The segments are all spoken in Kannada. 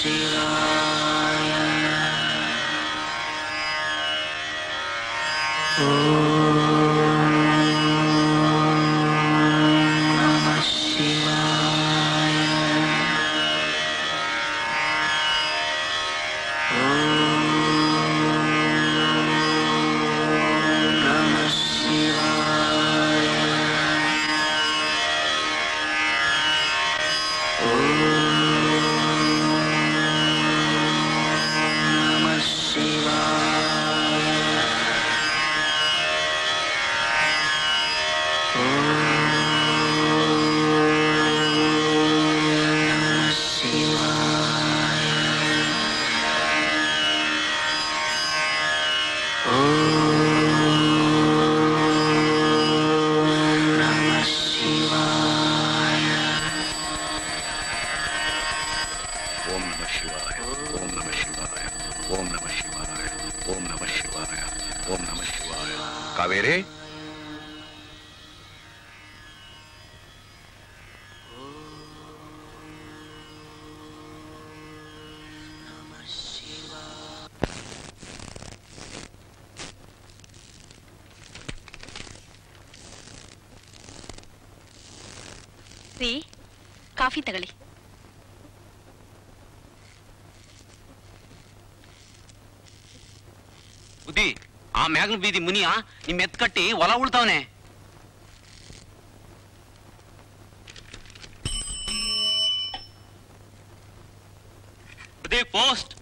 ಓಂ ನಮ ಶಿವಾಯ ಓಂ ನಮ ಶಿವಾಯ ಓಂ ನಮ ಶಿವಾಯ ಓಂ ನಮ ಶಿವಾಯ ಓಂ ನಮ ಶಿವಾಯ ಕಾವೇರಿ ರೀ ಕಾಫಿ ತಗೊಳ್ಳಿ ಬುದ್ಧಿ ಆ ಮ್ಯಾಗ್ನ ಬೀದಿ ಮುನಿಯ ನಿಮ್ ಎತ್ ಕಟ್ಟಿ ಹೊಲ ಉಳ್ತಾವನೆ ಬುದ್ಧಿ ಪೋಸ್ಟ್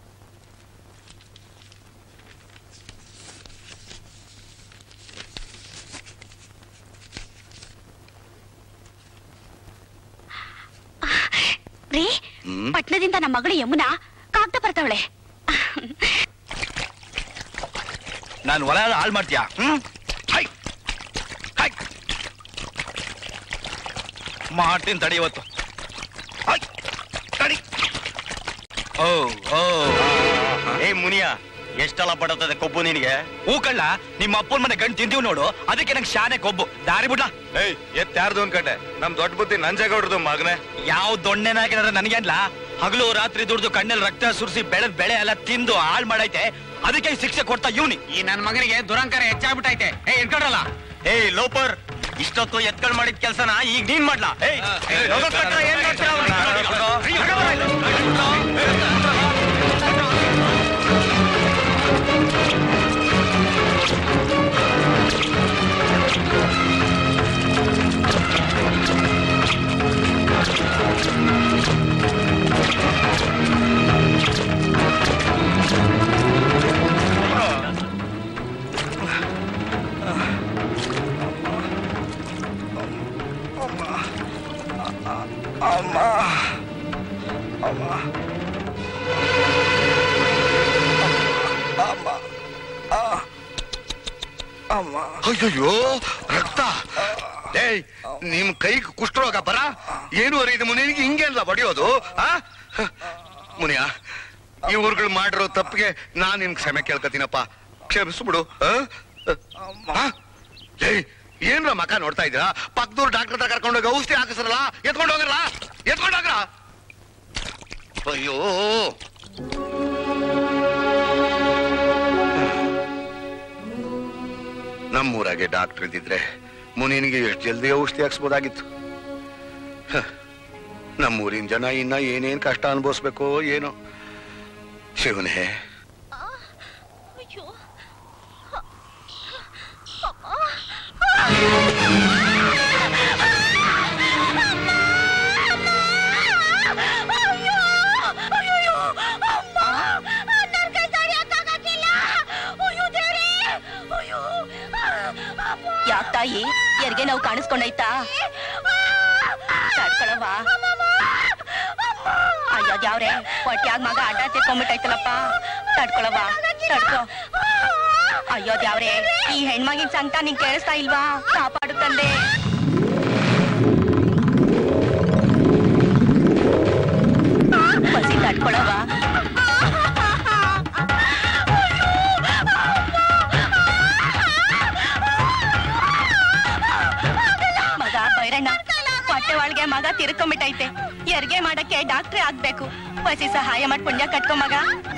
ರೀ ಹ್ಮ್ ಪಟ್ನದಿಂದ ನಮ್ಮ ಮಗಳು ಯಮುನಾ ಕಾಗ್ದ ಬರ್ತಾವಳೆ ನಾನು ಹೊಲ ಹಾಳು ಮಾಡ್ತೀಯಾ ಹ್ಮ್ ಹೈ ಹೈ ಮಾಡ್ತೀನಿ ತಡಿ ಇವತ್ತು ಹೈ, ತಡಿ ಓ ಓ ಏ ಮುನಿಯ ಎಷ್ಟೆಲ್ಲ ಪಡುತ್ತದೆ ಕೊಬ್ಬು ನಿನಗೆ ಹೂ ಕಳ್ಳ ನಿಮ್ಮ ಅಪ್ಪನ ಮನೆ ಗಂಡು ತಿಂತೀವಿ ನೋಡು ಅದಕ್ಕೆ ನಂಗೆ ಶಾನೆ ಕೊಬ್ಬು ದಾರಿ ಬಿಡ್ಲಾ ಏಯ್ ಎತ್ ಯಾರ್ದು ಅನ್ಕಂಡೆ ನಮ್ ದೊಡ್ಡ ಬುದ್ಧಿ ನಂಜೇಗೌಡ್ರದು ಮಗನೇ ಯಾವ ದೊಣ್ಣೆನಾಗಿದ್ರೆ ನನಗೇನ್ಲ ಹಗಲು ರಾತ್ರಿ ದುಡ್ದು ಕಣ್ಣಲ್ಲಿ ರಕ್ತ ಸುರಿಸಿ ಬೆಳೆದ್ ಬೆಳೆ ಎಲ್ಲ ತಿಂದು ಹಾಳ್ ಮಾಡೈತೆ ಅದಕ್ಕೆ ಈ ಶಿಕ್ಷೆ ಕೊಡ್ತಾ ಇವ್ನಿ ಈ ನನ್ನ ಮಗನಿಗೆ ದುರಂಕಾರ ಹೆಚ್ಚಾಗ್ಬಿಟ್ಟೈತೆ ಏ ಇಟ್ಕೊಡಲ್ಲ ಏಯ್ ಲೋಪರ್ ಇಷ್ಟೊತ್ತು ಎತ್ಕೊಳ್ ಮಾಡಿದ ಕೆಲ್ಸನ ಈಗ ನೀನ್ ಮಾಡ್ಲಾ ಏಯ್ ಏಯ್, ಲೋಕ ಕಟ್ರ ಏನ್ ಮಾಡ್ತೀರ ಅವ್ರನ್ನ? ಅಯ್ಯಯ್ಯೋ ರಕ್ತ ಏಯ್ ನಿಮ್ ಕೈಗೆ ಕುಷ್ಠರೋಗ ಬರ ಏನು ಅರಿದು ಮುನಿಗೆ ಹಿಂಗೆಲ್ಲ ಬಡಿಯೋದು ಆ ಮುನಿಯ ಈ ಊರುಗಳು ಮಾಡಿರೋ ತಪ್ಪಿಗೆ ನಾನ್ ನಿನ್ ಕ್ಷಮೆ ಕೇಳ್ಕತೀನಪ್ಪ ಕ್ಷಮಿಸ್ಬಿಡು ಆ? ಆ? ಏಯ್ ಏನ್ರ ಮಕ ನೋಡ್ತಾ ಇದ್ದೀರಾ ಪಕ್ಕದೂರ್ ಡಾಕ್ಟರ್ ಹತ್ರ ಕರ್ಕೊಂಡೋಗಿ ಔಷಧಿ ಹಾಕಿಸ್ರಲ್ಲ ಎತ್ಕೊಂಡು ಹೋಗ್ರಲ್ಲ ಎತ್ಕೊಂಡು ಹೋಗ್ರ ಅಯ್ಯೋ ನಮ್ಮೂರಾಗೆ ಡಾಕ್ಟರ್ ಇದ್ದಿದ್ರೆ ಮುನಿನಿಗೆ ಎಷ್ಟು ಜಲ್ದಿ ಔಷಧಿ ಹಾಕ್ಸ್ಬೋದಾಗಿತ್ತು ಹ, ನಮ್ಮೂರಿನ ಜನ ಇನ್ನ ಏನೇನ್ ಕಷ್ಟ ಅನುಭವಿಸ್ಬೇಕೋ ಏನೋ ಶಿವನೇ ಯಾಕ್ ತಾಯಿ ಯಾರಿಗೆ ನಾವು ಕಾಣಿಸ್ಕೊಂಡೈತಾ ತಡ್ಕೊಳವ್ವ ಅಯ್ಯೋ ಯಾವ್ರೆ ಹೊಟ್ಯಾಗ ಮಗ ಅಡ್ಡ ತಿರ್ಕೊಂಡ್ಬಿಟ್ಟೈತಲಪ್ಪ ತಡ್ಕೊಳವ್ವ ತಡ್ಕೊ ಅಯ್ಯೋ ಯಾವ್ರೆ ಈ ಹೆಣ್ಮಗಿನ ಸಂಕಟ ನಿಂಗ್ ಕೇಳಿಸ್ತಾ ಇಲ್ವಾ ಕಾಪಾಡು ತಂದೆ ಬಸಿ ತಡ್ಕೊಳವ್ವ ಮಗ ಬೈರಣ್ಣ ಹೊಟ್ಟೆ ಒಳಗೆ ಮಗ ತಿರ್ಕೊಂಬಿಟ್ಟೈತೆ ಎರ್ಗೆ ಮಾಡಕ್ಕೆ ನನಗೆ ಡಾಕ್ಟ್ರೇ ಆಗ್ಬೇಕು ಬಸಿ ಸಹಾಯ ಮಾಡಿ ಪುಣ್ಯ ಕಟ್ಕೊ ಮಗ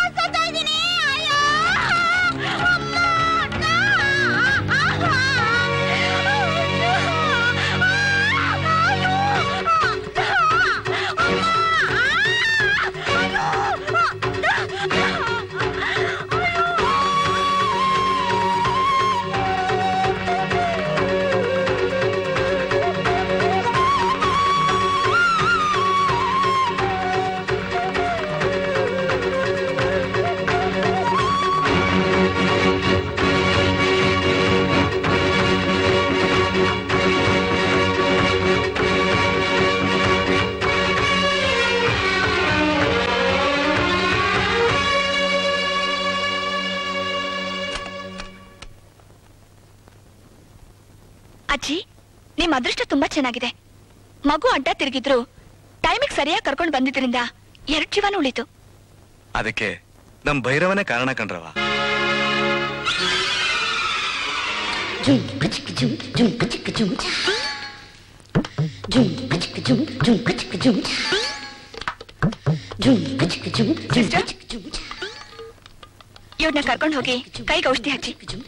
ಅಜ್ಜಿ ನಿಮ್ ಅದೃಷ್ಟ ತುಂಬಾ ಚೆನ್ನಾಗಿದೆ ಮಗು ಅಡ್ಡ ತಿರುಗಿದ್ರು ಟೈಮಿಗೆ ಸರಿಯಾಗಿ ಕರ್ಕೊಂಡು ಬಂದಿದ್ರಿಂದ ಎರಡ್ ಜೀವನ ಉಳಿತು ಅದಕ್ಕೆ ನಮ್ ಭೈರವನೇ ಕಾರಣ ಕಣ್ರವ Jum, pachika jum, jum, pachika jum. Jum, pachika jum, jum, pachika jum. Jum, pachika jum, jum, Sister? pachika jum. ಇವ್ರನ್ನ ಕರ್ಕೊಂಡು ಹೋಗಿ ಕೈಗೆ ಔಷಧಿ ಹಚ್ಚಿ Jum.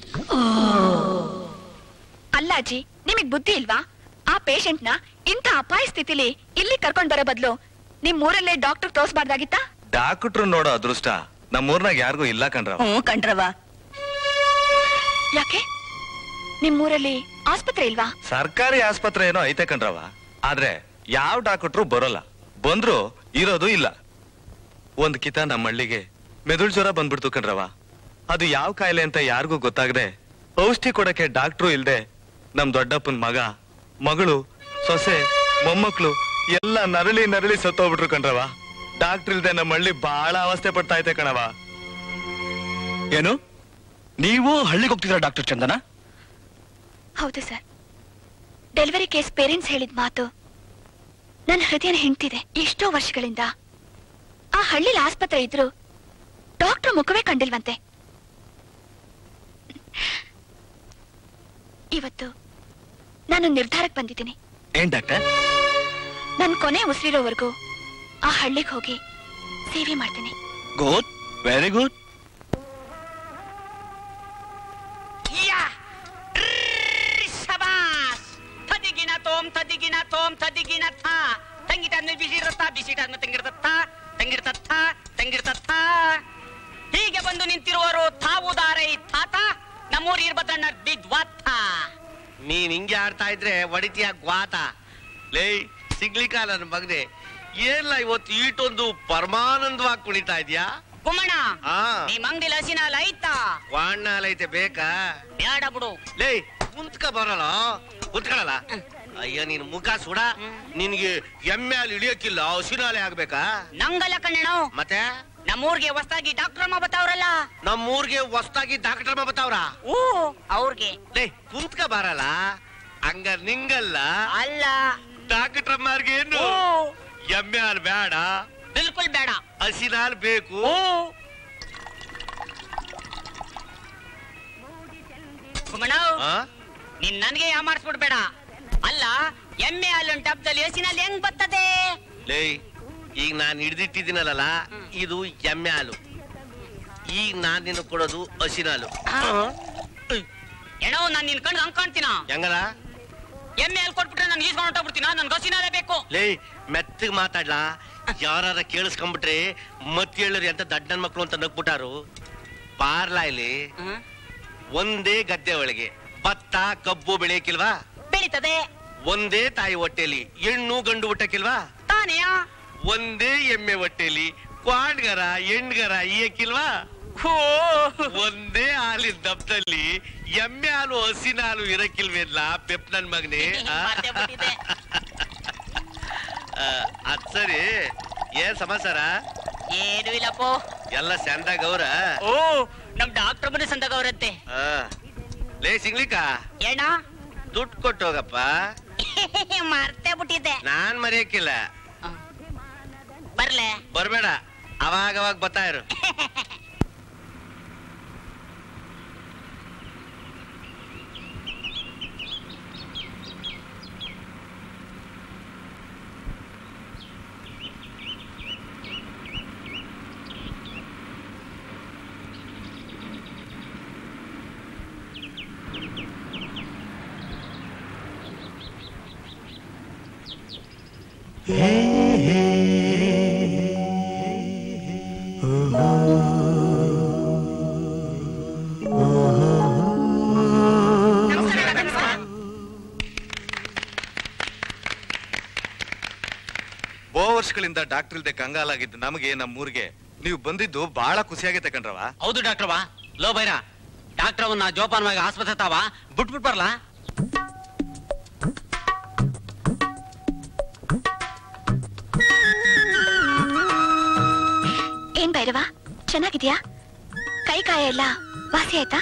ಅಲ್ಲ ಅಜ್ಜಿ ನಿಮಗ್ ಬುದ್ಧಿ ಇಲ್ವಾ ಆ ಪೇಷಂಟ್ ನ ಇಂಥ ಅಪಾಯ ಸ್ಥಿತಿಲಿ ಇಲ್ಲಿ ಕರ್ಕೊಂಡ್ ಬರೋ ಬದಲು ನಿಮ್ ಊರಲ್ಲೇ ಡಾಕ್ಟರ್ ತೋರ್ಸ್ಬಾರ್ದಾಗಿತ್ತಾ ಡಾಕ್ಟ್ರು ನೋಡೋ ಅದೃಷ್ಟ ನಮ್ಮೂರ್ನಾಗ ಯಾರಿಗೂ ಇಲ್ಲ ಕಣ್ರವ ಹ್ಞೂ ಕಂಡ್ರವ ಯಾಕೆ ನಿಮ್ ಊರಲ್ಲಿ ಆಸ್ಪತ್ರೆ ಇಲ್ವಾ ಸರ್ಕಾರಿ ಆಸ್ಪತ್ರೆ ಏನೋ ಐತೆ ಕಣ್ರವ ಆದ್ರೆ ಯಾವ ಡಾಕ್ಟ್ರು ಬರೋಲ್ಲ ಬಂದ್ರು ಇರೋದು ಇಲ್ಲ ಒಂದ್ ಕಿತ ನಮ್ಮ ಹಳ್ಳಿಗೆ ಮೆದುಳು ಜ್ವರ ಬಂದ್ಬಿಡ್ತು ಕಣ್ರವ ಅದು ಯಾವ ಕಾಯಿಲೆ ಅಂತ ಯಾರಿಗೂ ಗೊತ್ತಾಗದೆ ಔಷಧಿ ಕೊಡಕ್ಕೆ ಡಾಕ್ಟ್ರು ಇಲ್ದೆ ನಮ್ ದೊಡ್ಡಪ್ಪನ್ ಮಗ ಮಗಳು ಸೊಸೆ ಮೊಮ್ಮಕ್ಳು ಎಲ್ಲ ನರಳಿ ನರಳಿ ಸತ್ತೋಗ್ಬಿಟ್ರು ಕಣ್ರವ ಡಾಕ್ಟ್ರ್ ಇಲ್ದೆ ನಮ್ಮ ಹಳ್ಳಿ ಬಹಳ ಅವಸ್ಥೆ ಪಡ್ತಾ ಐತೆ ಕಣವ ಏನು ನೀವು ಹಳ್ಳಿಗೆ ಹೋಗ್ತಿದ್ರ ಡಾಕ್ಟರ್ ಚಂದನ ಹೌದು ಸರ್ ಡೆಲಿವರಿ ಕೇಸ್ ಪೇರೆಂಟ್ಸ್ ಹೇಳಿದ ಮಾತು ನನ್ನ ಹೃದಯನ ಹಿಂಡ್ತಿದೆ ಎಷ್ಟೋ ವರ್ಷಗಳಿಂದ ಆ ಹಳ್ಳಿಲಿ ಆಸ್ಪತ್ರೆ ಇದ್ರು ಡಾಕ್ಟರ್ ಮುಖವೇ ಕಂಡಿಲ್ವಂತೆ ಇವತ್ತು ನಾನು ನಿರ್ಧಾರಕ್ಕೆ ಬಂದಿದ್ದೀನಿ ಏನ್ ಡಾಕ್ಟರ್ ನನ್ ಕೊನೆ ಉಸಿರಿರೋವರೆಗೂ ಆ ಹಳ್ಳಿಗೆ ಹೋಗಿ ಸೇವೆ ಮಾಡ್ತೀನಿ ಗುಡ್ ವೆರಿ ಗುಡ್ ಶಬಾಸ್ ತದಿಗಿನ ತೋಮ್ ತದಿಗಿನ ತೋಮ್ ತದಿಗಿನ ಥಾ ತಂಗಿಟಾದ್ಮೇಲೆ ಬಿಸಿರತ್ತ ಬಿಸಿಟಾದ್ಮೇಲೆ ತಂಗಿರ್ತತ್ತ ತಂಗಿರ್ತತ್ತ ತಂಗಿರ್ತತ್ತ ಹೀಗೆ ಬಂದು ನಿಂತಿರುವರು ತಾವುದಾರೈ ತಾತ ನಮ್ಮೂರು ಇರ್ಬದಣ್ಣ ಬಿದ್ವಾತ್ತ ನೀನ್ ಹಿಂಗೆ ಆಡ್ತಾ ಇದ್ರೆ ಹೊಡಿತೀಯ ಗ್ವಾತ ಲೇ ಸಿಗ್ಲಿಕ್ಕ ನನ್ನ ಮಗನೆ ಏನಿಲ್ಲ ಇವತ್ತು ಈಟೊಂದು ಪರಮಾನಂದವಾಗಿ ಕುಣಿತಾ ಇದ್ಯಾ ಗುಮ್ಮಣ್ಣ ಆ. ನಿಮ್ ಅಂಗಡಿಲಿ ಹಸಿನ ಹಾಲ್ ಐತಾ ವಾಣ್ಣ ಐತೆ ಬೇಕಾ ಬೇಡ ಬಿಡು ಲೇ ಕುಂತ್ಕ ಬರಲ್ಲ ಕುಂತ್ಕೊಳ್ಳಲ್ಲ ಅಯ್ಯ ನೀನ್ ಮುಖ ಸುಡ ನಿನ್ಗೆ ಎಮ್ಮೆ ಅಲ್ಲಿ ಇಳಿಯಕ್ಕಿಲ್ಲ ಹಸಿನಾಲೆ ಆಗ್ಬೇಕಾ ನಂಗಲ್ಲ ಕಣ್ಣಣ್ಣ ಮತ್ತೆ ನಮ್ಮೂರ್ಗೆ ಹೊಸದಾಗಿ ಡಾಕ್ಟರ್ ಅಮ್ಮ ಬತ್ತಾವ್ರಲ್ಲ ನಮ್ಮೂರ್ಗೆ ಹೊಸ್ದಾಗಿ ಡಾಕ್ಟರ್ ಬತ್ತಾವ್ರ ಓ ಅವ್ರಿಗೆ ಲೇ ಕುಂತ್ಕ ಬರಲ್ಲ ಹಂಗ ನಿಂಗಲ್ಲ ಅಲ್ಲ ಡಾಕ್ಟರ್ ಅಮ್ಮಾರ್ಗೆ ಏನು ಓ ಎಮ್ಮೆ ಹಾಲು ಬೇಡ ಬಿಲ್ಕುಲ್ ಬೇಡ ಹಸಿನ ಹಾಲು ಬೇಕು ಓ ಗುಮ್ಮಣ್ಣ ಆ? ನೀನ್ ನನ್ಗೆ ಯಾಮಾರಿಸ್ಬಿಡ್ಬೇಡ ಅಲ್ಲ ಎಮ್ಮೆ ಹಾಲೊಂದು ಡಬ್ಬದಲ್ಲಿ ಹಸಿನಲ್ಲಿ ಹೆಂಗ್ ಬರ್ತದೆ ಲೇ ಈಗ ನಾನು ಹಿಡ್ದಿಟ್ಟಿದ್ದೀನಲ್ಲ ಇದು ಎಮ್ಮೆ ಹಾಲು ಈಗ ನಾನ್ ನಿನಗೆ ಕೊಡೋದು ಹಸಿನ ಹಾಲು ಏನೋ ನಾನ್ ನಿನ್ ಕಣ್ ಹಂಗ್ ಕಾಣ್ತೀನ ಹೆಂಗಲ್ಲ ಎಮ್ಮೆ ಹಾಲು ಕೊಟ್ಬಿಟ್ರೆ ನಾನು ಈಸ್ಕೊಂಡು ಹೊಟ್ಟೋಗ್ಬಿಡ್ತೀನ ನನ್ಗೆ ಹಸಿನಾಲೇ ಬೇಕು ಲೇ ಮೆತ್ತಗ್ ಮಾತಾಡ್ಲಾ ಯಾರ ಕೇಳಿಸ್ಕೊಂಡ್ಬಿಟ್ರೆ ಮತ್ ಹೇಳರಿ ಅಂತ ದಡ್ಡ ನನ್ ಮಕ್ಳು ಅಂತ ನಗ್ಬಿಟ್ಟಾರು ಪಾರ್ಲಾ ಇಲ್ಲಿ ಹ್ಮ್? ಒಂದೇ ಗದ್ದೆ ಒಳಗೆ ಭತ್ತ ಕಬ್ಬು ಬೆಳೆಯಕ್ಕಿಲ್ವಾ ಬೆಳೀತದೆ ಒಂದೇ ತಾಯಿ ಹೊಟ್ಟೆಲಿ ಹೆಣ್ಣು ಗಂಡು ಹುಟ್ಟಕ್ಕಿಲ್ವಾ ತಾನೆಯಾ ಒಂದೇ ಎಮ್ಮೆ ಹೊಟ್ಟೆಲಿ ಕ್ವಾಡ್ಗರ ಹೆಣ್ಗರ ಈಯಕ್ಕಿಲ್ವಾ ಓ ಒಂದೇ ಹಾಲಿನ ದಬ್ಬದಲ್ಲಿ ಎಮ್ಮೆ ಹಾಲು ಹಸಿನ ಹಾಲು ಇರಕ್ಕಿಲ್ವೇನ್ಲ ಪೆಪ್ ನನ್ ಮಗನೇ ಆ? ಮರ್ತೇ ಬಿಟ್ಟಿದ್ದೆ. ಆ, ಅದ್ ಸರಿ ಏನ್ ಸಮಾಚಾರ ಏನು ಇಲ್ಲಪ್ಪೋ ಎಲ್ಲ ಚಂದಾಗ ಅವ್ರ ಓ ನಮ್ ಡಾಕ್ಟರ್ ಬಂದು ಸಂದಗವ್ರಂತೆ ಆ. ಲೇ ಸಿಗ್ಲಿಕ್ಕ ಏನ ದುಡ್ಡು ಕೊಟ್ಟು ಹೋಗಪ್ಪ ಮರ್ತೇ ಬಿಟ್ಟಿದ್ದೆ ನಾನ್ ಮರೆಯಕ್ಕಿಲ್ಲ ಬರ್ಲೆ ಬರ್ಬೇಡ ಅವಾಗ ಅವಾಗ ಬರ್ತಾ ಇರು ಬೋ ವರ್ಷಗಳಿಂದ ಡಾಕ್ಟರ್ ಇಲ್ದೆ ಕಂಗಾಲಾಗಿದ್ದು ನಮಗೆ ನಮ್ಮೂರಿಗೆ ನೀವು ಬಂದಿದ್ದು ಬಹಳ ಖುಷಿಯಾಗೈತೆ ಕಣ್ರವ ಹೌದು ಡಾಕ್ಟರ್ ವಾ ಲೋ ಬೈರ ಡಾಕ್ಟರ್ ಅವನ್ನ ಜೋಪಾನವಾಗಿ ಆಸ್ಪತ್ರೆ ತಾವ ಬಿಟ್ಬಿಟ್ ಬರ್ಲಾ ಏನ್ ಭೈರವ ಚೆನ್ನಾಗಿದ್ಯಾ ಕೈ ಕಾಯ ಎಲ್ಲ ವಾಸಿ ಆಯ್ತಾ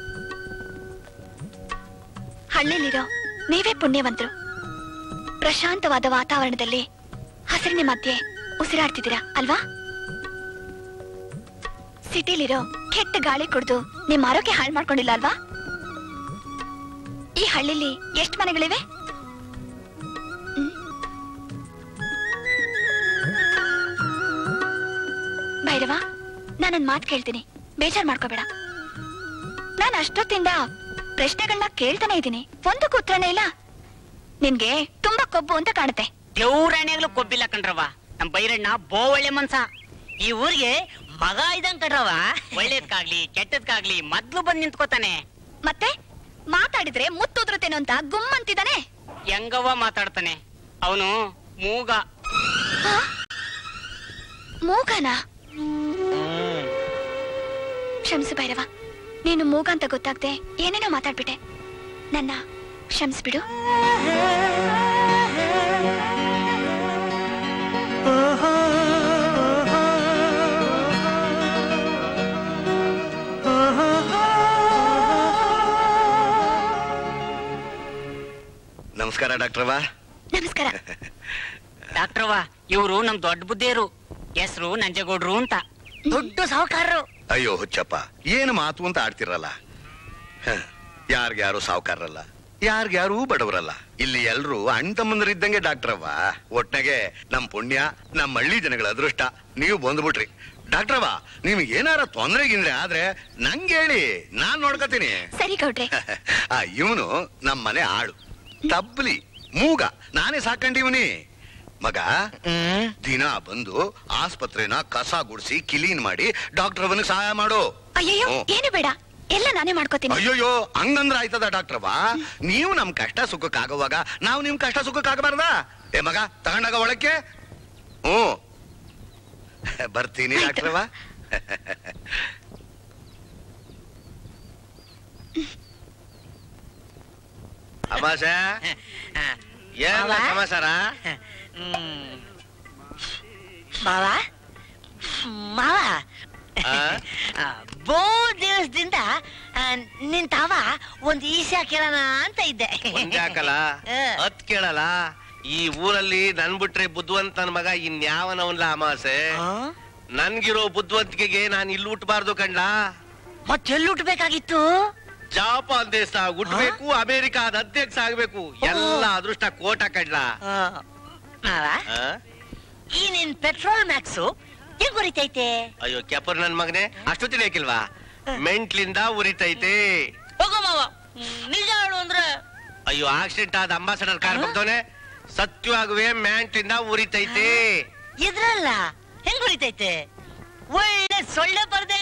ಹಳ್ಳಿಲಿರೋ ನೀವೇ ಪುಣ್ಯವಂತರು ಪ್ರಶಾಂತವಾದ ವಾತಾವರಣದಲ್ಲಿ ಹಸಿರಿನ ಮಧ್ಯೆ ಉಸಿರಾಡ್ತಿದ್ದೀರಾ ಅಲ್ವಾ ಸಿಟಿಲಿರೋ ಕೆಟ್ಟ ಗಾಳಿ ಕುಡ್ದು ನಿಮ್ ಆರೋಗ್ಯ ಹಾಳು ಮಾಡ್ಕೊಂಡಿಲ್ಲ ಅಲ್ವಾ ಈ ಹಳ್ಳಿಲಿ ಎಷ್ಟು ಮನೆಗಳಿವೆ ಹ್ಮ್? ಭೈರವ ನಾನೊಂದ್ ಮಾತು ಕೇಳ್ತೀನಿ ಬೇಜಾರ್ ಮಾಡ್ಕೋಬೇಡ ನಾನು ಅಷ್ಟೊತ್ತಿಂದ ಪ್ರಶ್ನೆಗಳನ್ನ ಕೇಳ್ತಾನೆ ಇದ್ದೀನಿ ಒಂದಕ್ಕೂ ಉತ್ತರನೇ ಇಲ್ಲ ನಿನ್ಗೆ ತುಂಬಾ ಕೊಬ್ಬು ಅಂತ ಕಾಣುತ್ತೆ ದೇವ್ರಾಣ್ಯಾಗ್ಲೂ ಕೊಬ್ಬಿಲ್ಲ ಕಣ್ರವ ನಮ್ ಬೈರಣ್ಣ ಬೋ ಒಳ್ಳೆ ಮನ್ಸ ಈ ಊರಿಗೆ ಮಗ ಇದಂಗ್ ಕಣ್ರವ ಒಳ್ಳೇದ್ಕಾಗ್ಲಿ ಕೆಟ್ಟದ್ಕಾಗ್ಲಿ ಮೊದ್ಲು ಬಂದ್ ನಿಂತ್ಕೋತಾನೆ ಮತ್ತೆ ಮಾತಾಡಿದ್ರೆ ಮುತ್ತುದ್ರತೇನೋ ಅಂತ ಗುಮ್ ಅಂತಿದ್ದಾನೆ ಹೆಂಗವ್ವ ಮಾತಾಡ್ತಾನೆ ಅವನು ಮೂಗ ಆ? ಮೂಗನ ಕ್ಷಮಿಸು ಭೈರವ ನೀನು ಮೂಗ ಅಂತ ಗೊತ್ತಾಗ್ದೆ ಏನೇನೋ ಮಾತಾಡ್ಬಿಟ್ಟೆ ನನ್ನ ಕ್ಷಮಿಸ್ಬಿಡು ನಮಸ್ಕಾರ ಡಾಕ್ಟ್ರವ ನಮಸ್ಕಾರ ಡಾಕ್ಟ್ರವ್ವ ಇವ್ರು ನಮ್ ದೊಡ್ಡ ಬುದ್ಧಿಯರು ಹೆಸರು ನಂಜೇಗೌಡ್ರು ಅಂತ ದೊಡ್ಡ ಸಾಹುಕಾರರು ಅಯ್ಯೋ ಹುಚ್ಚಪ್ಪ ಏನು ಮಾತು ಅಂತ ಆಡ್ತಿರಲ್ಲ ಯಾರ್ಗ್ಯಾರು ಸಾವುಕಾರರಲ್ಲ ಯಾರ್ಗ್ಯಾರು ಬಡವರಲ್ಲ ಇಲ್ಲಿ ಎಲ್ರು ಅಣ್ಣ ತಮ್ಮಂದ್ರಿದ್ದಂಗೆ ಡಾಕ್ಟ್ರವ್ವ ಒಟ್ನಾಗೆ ನಮ್ ಪುಣ್ಯ ನಮ್ ಹಳ್ಳಿ ಜನಗಳ ಅದೃಷ್ಟ ನೀವು ಬಂದ್ಬಿಟ್ರಿ ಡಾಕ್ಟ್ರವ್ವ ನಿಮ್ಗೆ ಏನಾರ ತೊಂದ್ರೆ ಗಿಂದ್ರೆ ಆದ್ರೆ ನಂಗೆ ಹೇಳಿ ನಾನ್ ನೋಡ್ಕತೀನಿ ಸರಿ ಗೌಡ್ರೆ ಆ ಇವನು ನಮ್ಮ ಮನೆ ಆಳು ತಬ್ಲಿ ಮೂಗ ನಾನೇ ಸಾಕೊಂಡಿವ್ನಿ ಮಗ ದಿನ ಬಂದು ಆಸ್ಪತ್ರೆನ ಕಸ ಗುಡಿಸಿ ಕ್ಲೀನ್ ಮಾಡಿ ಡಾಕ್ಟರ್ ಅವನಿಗೆ ಸಹಾಯ ಮಾಡು ಅಯ್ಯಯ್ಯೋ ಹ್ಮ್. ಏನು ಬೇಡ ಎಲ್ಲ ನಾನೇ ಮಾಡ್ಕೋತೀನಿ ಅಯ್ಯೋಯ್ಯೋ ಹಂಗಂದ್ರ ಆಯ್ತದ ಡಾಕ್ಟ್ರವ್ವ ನೀವು ನಮ್ ಕಷ್ಟ ಸುಖಕ್ಕಾಗುವಾಗ ನಾವು ನಿಮ್ ಕಷ್ಟ ಸುಖಕ್ಕಾಗಬಾರ್ದಾ ಏ ಮಗ ತಗೊಂಡಾಗ ಒಳಕ್ಕೆ ಹ್ಞೂ ಬರ್ತೀನಿ ಆಯ್ತು. ಡಾಕ್ಟ್ರವ್ವ ಅಮಾಸ ಏನ್ ಮಾವ? ಸಮಾಚಾರ ಮಾವ ಮಾವ ಆ? ಬೋ ದಿವಸದಿಂದ ನಿನ್ ತಾವ ಒಂದ್ ಈಶಾ ಕೇಳೋಣ ಅಂತ ಇದ್ದೆ ಮುಂಜಾಕಲ ಆ. ಹತ್ ಕೇಳಲ್ಲ ಈ ಊರಲ್ಲಿ ನನ್ ಬಿಟ್ರೆ ಬುದ್ಧಿವಂತ ನನ್ ಮಗ ಇನ್ಯಾವನವನ್ಲ ಅಮಾಸೆ ಆ? ನನ್ಗಿರೋ ಬುದ್ಧಿವಂತಿಕೆಗೆ ನಾನ್ ಇಲ್ಲಿ ಹುಟ್ಟಬಾರ್ದು ಕಂಡ್ಲ ಮತ್ತೆಲ್ಲಿ ಹುಟ್ಬೇಕಾಗಿತ್ತು ಜಾಪಾನ್ ದೇಶ ಹುಟ್ಬೇಕು ಅಮೆರಿಕಾದ ಅಧ್ಯಕ್ಷ ಆಗ್ಬೇಕು ಎಲ್ಲ ಅದೃಷ್ಟ ಕೋಟ ಕಂಡ್ಲ ಮಾವ ಆ? ಈ ನಿನ್ ಪೆಟ್ರೋಲ್ ಮ್ಯಾಕ್ಸು ಹೆಂಗ್ ಉರಿತೈತೆ ಅಯ್ಯೋ ಕೆಪರ್ ನನ್ ಮಗನೆ ಅಷ್ಟು ತಿಳಿಯಕಿಲ್ವಾ ಮೆಂಟ್ಲಿಂದ ಉರಿತೈತೆ ಹೋಗೋ ಮಾವ ನಿಜ ಹೇಳು ಅಂದ್ರೆ ಅಯ್ಯೋ ಆಕ್ಸಿಡೆಂಟ್ ಆದ ಅಂಬಾಸಡರ್ ಕಾರ್ ಬಂದವನೆ ಸತ್ಯವಾಗುವೆ ಮ್ಯಾಂಟ್ಲಿಂದ ಉರಿತೈತೆ ಇದ್ರಲ್ಲ ಹೆಂಗ್ ಉರಿತೈತೆ ಒಳ್ಳೆ ಸೊಳ್ಳೆ ಬರ್ದೆ